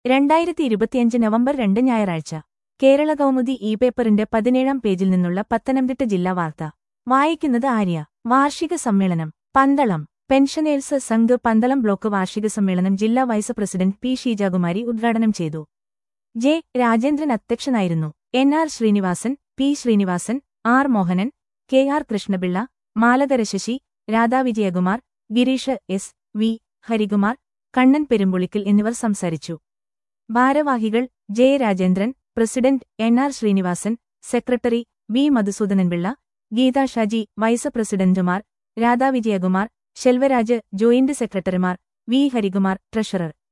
രണ്ടായിരത്തി ഇരുപത്തിയഞ്ച് നവംബർ രണ്ട് ഞായറാഴ്ച കേരള കൗമുദി ഇ പേപ്പറിന്റെ പതിനേഴാം പേജിൽ നിന്നുള്ള പത്തനംതിട്ട ജില്ലാ വാർത്ത വായിക്കുന്നത് ആര്യ വാർഷിക സമ്മേളനം പന്തളം പെൻഷനേഴ്സ് സംഘ് പന്തളം ബ്ലോക്ക് വാർഷിക സമ്മേളനം ജില്ലാ വൈസ് പ്രസിഡന്റ് പി ഷീജാകുമാരി ഉദ്ഘാടനം ചെയ്തു ജെ രാജേന്ദ്രൻ അധ്യക്ഷനായിരുന്നു N R Srinivasan P Srinivasan R Mohanan K R Krishnapillai Malakara Sasi Radhavijayakumar Gireesh S V Harikumar Kannan Perumpulickal എന്നിവർ സംസാരിച്ചു ഭാരവാഹികൾ J Rajendran president N R Srinivasan secretary V Madhusoodananpillai Geetha Shaji vice പ്രസിഡന്റുമാർ രാധാവിജയകുമാർ ശെൽവരാജ് ജോയിന്റ് സെക്രട്ടറിമാർ വി ഹരികുമാർ ട്രഷറർ